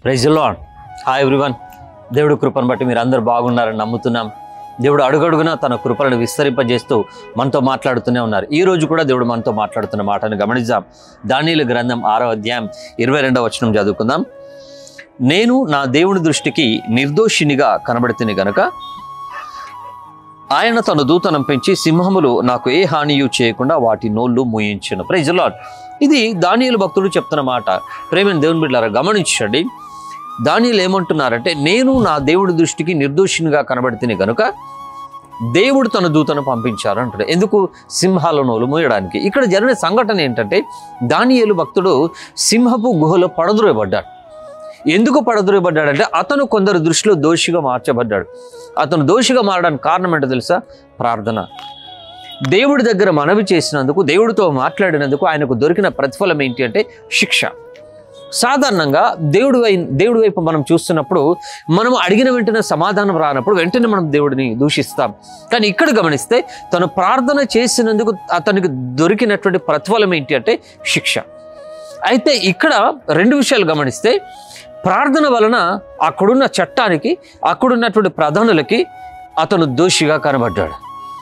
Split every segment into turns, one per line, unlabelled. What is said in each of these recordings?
praise lord hi everyone దేవుడు కృపను బట్టి మీరు అందరు బాగున్నారని నమ్ముతున్నాం దేవుడు అడుగడుగునా తన కృపలను విస్తరింపజేస్తూ మనతో మాట్లాడుతూనే ఉన్నారు ఈ రోజు కూడా దేవుడు మనతో మాట్లాడుతున్న మాటను గమనిద్దాం దానిల గ్రంథం ఆరో అధ్యాయం ఇరవై రెండవ వచనం చదువుకుందాం నేను నా దేవుని దృష్టికి నిర్దోషినిగా కనబడుతుంది గనుక ఆయన తన దూతనం పెంచి సింహములు నాకు ఏ హానియు చేయకుండా వాటి నోళ్ళు మూయించను ప్రైజ్ లాడ్ ఇది దానియులు భక్తుడు చెప్తున్న మాట ప్రేమైన దేవుని బిడ్డారా గమనించండి దానియులు ఏమంటున్నారంటే నేను నా దేవుడి దృష్టికి నిర్దోషినిగా కనబడితేనే కనుక దేవుడు తన దూతను పంపించారు అంటాడు ఎందుకు సింహాల నోలు మూయడానికి ఇక్కడ జరిగిన సంఘటన ఏంటంటే దానియేలు భక్తుడు సింహపు గుహలో పడదురేయబడ్డాడు ఎందుకు పడదురేయబడ్డాడంటే అతను కొందరు దృష్టిలో దోషిగా మార్చబడ్డాడు అతను దోషిగా మారడానికి కారణం ఏంటో తెలుసా ప్రార్థన దేవుడి దగ్గర మనవి చేసినందుకు దేవుడితో మాట్లాడినందుకు ఆయనకు దొరికిన ప్రతిఫలం ఏంటి అంటే శిక్ష సాధారణంగా దేవుడి వై దేవుడి వైపు మనం చూస్తున్నప్పుడు మనం అడిగిన వెంటనే సమాధానం రానప్పుడు వెంటనే మనం దేవుడిని దూషిస్తాం కానీ ఇక్కడ గమనిస్తే తను ప్రార్థన చేసినందుకు అతనికి దొరికినటువంటి ప్రతిఫలం ఏంటి అంటే శిక్ష అయితే ఇక్కడ రెండు విషయాలు గమనిస్తే ప్రార్థన వలన అక్కడున్న చట్టానికి అక్కడున్నటువంటి ప్రధానులకి అతను దోషిగా కనబడ్డాడు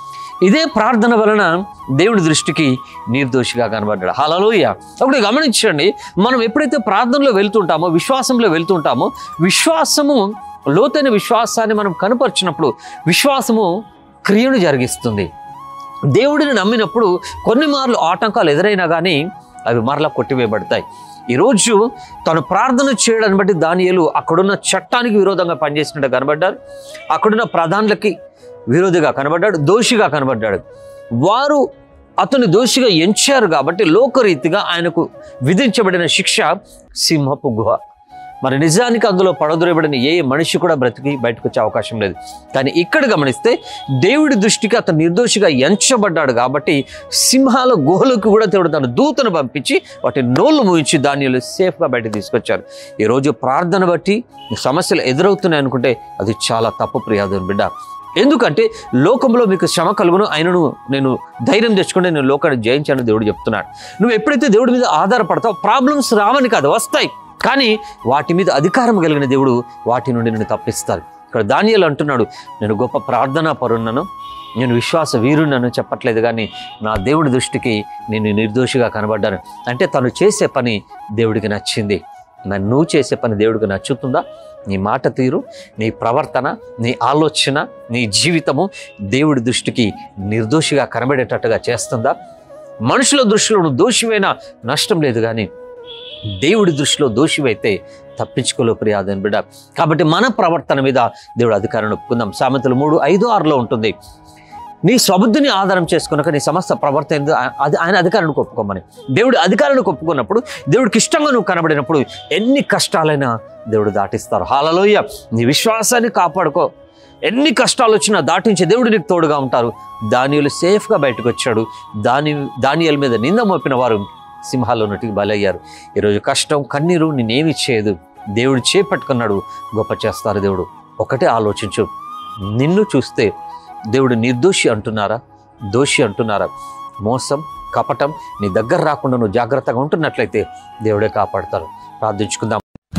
ఇదే ప్రార్థన వలన దేవుడి దృష్టికి నిర్దోషిగా కనబడ్డాడు హలలోయ ఒకటి గమనించండి మనం ఎప్పుడైతే ప్రార్థనలో వెళ్తుంటామో విశ్వాసంలో వెళ్తుంటామో విశ్వాసము లోతైన విశ్వాసాన్ని మనం కనపరిచినప్పుడు విశ్వాసము క్రియను జరిగిస్తుంది దేవుడిని నమ్మినప్పుడు కొన్ని మార్లు ఆటంకాలు ఎదురైనా కానీ అవి మరలా కొట్టివేయబడతాయి ఈరోజు తను ప్రార్థన చేయడాన్ని బట్టి దానియేలు అక్కడున్న చట్టానికి విరోధంగా పనిచేసినట్టు కనబడ్డారు అక్కడున్న ప్రధానులకి విరోధిగా కనబడ్డాడు దోషిగా కనబడ్డాడు వారు అతను దోషిగా ఎంచారు కాబట్టి లోకరీతిగా ఆయనకు విధించబడిన శిక్ష సింహపు గుహ మరి నిజానికి అందులో పడదొరబడిన ఏ మనిషి కూడా బ్రతికి బయటకు వచ్చే అవకాశం లేదు కానీ ఇక్కడ గమనిస్తే దేవుడి దృష్టికి అతను నిర్దోషిగా ఎంచబడ్డాడు కాబట్టి సింహాల గుహలకు కూడా దేవుడు తన దూతను పంపించి వాటి నోళ్ళు మూయించి ధాన్యాలు సేఫ్గా బయట తీసుకొచ్చారు ఈరోజు ప్రార్థన బట్టి సమస్యలు ఎదురవుతున్నాయి అనుకుంటే అది చాలా తప్పు ప్రియాదని బిడ్డ ఎందుకంటే లోకంలో మీకు శ్రమ కలుగును ఆయనను నేను ధైర్యం తెచ్చుకుంటే నేను లోకాన్ని జయించాను దేవుడు చెప్తున్నాడు నువ్వు ఎప్పుడైతే దేవుడి మీద ఆధారపడతావు ప్రాబ్లమ్స్ రావని కాదు వస్తాయి కానీ వాటి మీద అధికారం కలిగిన దేవుడు వాటి నుండి నేను తప్పిస్తాడు ఇక్కడ దానియాలు అంటున్నాడు నేను గొప్ప ప్రార్థనా పరున్నాను నేను విశ్వాస వీరున్నాను చెప్పట్లేదు కానీ నా దేవుడి దృష్టికి నేను నిర్దోషిగా కనబడ్డాను అంటే తను చేసే పని దేవుడికి నచ్చింది మరి నువ్వు చేసే పని దేవుడికి నచ్చుతుందా నీ మాట తీరు నీ ప్రవర్తన నీ ఆలోచన నీ జీవితము దేవుడి దృష్టికి నిర్దోషిగా కనబడేటట్టుగా చేస్తుందా మనుషుల దృష్టిలో నువ్వు దోషివైనా నష్టం లేదు కానీ దేవుడి దృష్టిలో దోషివైతే తప్పించుకోలేవు ప్రియాదని బిడ్డ కాబట్టి మన ప్రవర్తన మీద దేవుడు అధికారాన్ని ఒప్పుకుందాం సామెతలు మూడు ఐదు ఆరులో ఉంటుంది నీ స్వబుద్ధిని ఆధారం చేసుకున్నాక నీ సమస్త ప్రవర్తన ఏందో ఆ- అది ఆయన అధికారానికి ఒప్పుకోమని దేవుడు అధికారానికి ఒప్పుకున్నప్పుడు దేవుడికి ఇష్టంగా నువ్వు కనబడినప్పుడు ఎన్ని కష్టాలైనా దేవుడు దాటిస్తారు హాలలోయ నీ విశ్వాసాన్ని కాపాడుకో ఎన్ని కష్టాలు వచ్చినా దాటించే దేవుడు నీకు తోడుగా ఉంటారు దానియులు సేఫ్గా బయటకు వచ్చాడు దాని దానియల మీద నింద మోపిన వారు సింహాల్లో నటికి బలయ్యారు ఈరోజు కష్టం కన్నీరు నేనేమి చేయదు దేవుడు చేపట్టుకున్నాడు గొప్ప చేస్తారు దేవుడు ఒకటే ఆలోచించు నిన్ను చూస్తే దేవుడు నిర్దోషి అంటున్నారా దోషి అంటున్నారా మోసం కపటం నీ దగ్గర రాకుండా నువ్వు జాగ్రత్తగా ఉంటున్నట్లయితే దేవుడే కాపాడతారు ప్రార్థించుకుందాం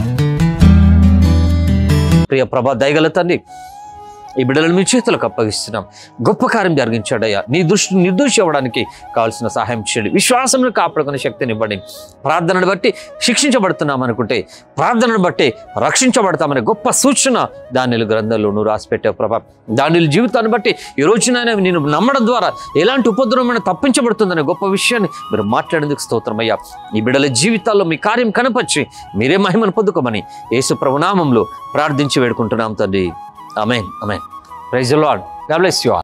ప్రియ ప్రభా దయగల తండ్రి ఈ బిడ్డలను మీ చేతులకు అప్పగిస్తున్నాం గొప్ప కార్యం జరిగించాడయ్యా నీ దృష్టి నిర్దోషి అవ్వడానికి కావాల్సిన సహాయం చేయండి విశ్వాసంను కాపాడుకునే శక్తిని ఇవ్వండి ప్రార్థనను బట్టి శిక్షించబడుతున్నాం అనుకుంటే ప్రార్థనను బట్టి రక్షించబడతామనే గొప్ప సూచన దానిలు గ్రంథంలో నువ్వు రాసిపెట్టావు ప్రభా దానిల జీవితాన్ని బట్టి ఈ రోజునైనా నేను నమ్మడం ద్వారా ఎలాంటి ఉపద్రవమైన తప్పించబడుతుందనే గొప్ప విషయాన్ని మీరు మాట్లాడేందుకు స్తోత్రమయ్యా ఈ బిడ్డల జీవితాల్లో మీ కార్యం కనపరిచి మీరే మహిమను పొందుకోమని యేసు ప్రభునామంలో ప్రార్థించి వేడుకుంటున్నాం తండ్రి amen amen praise Lord God bless you all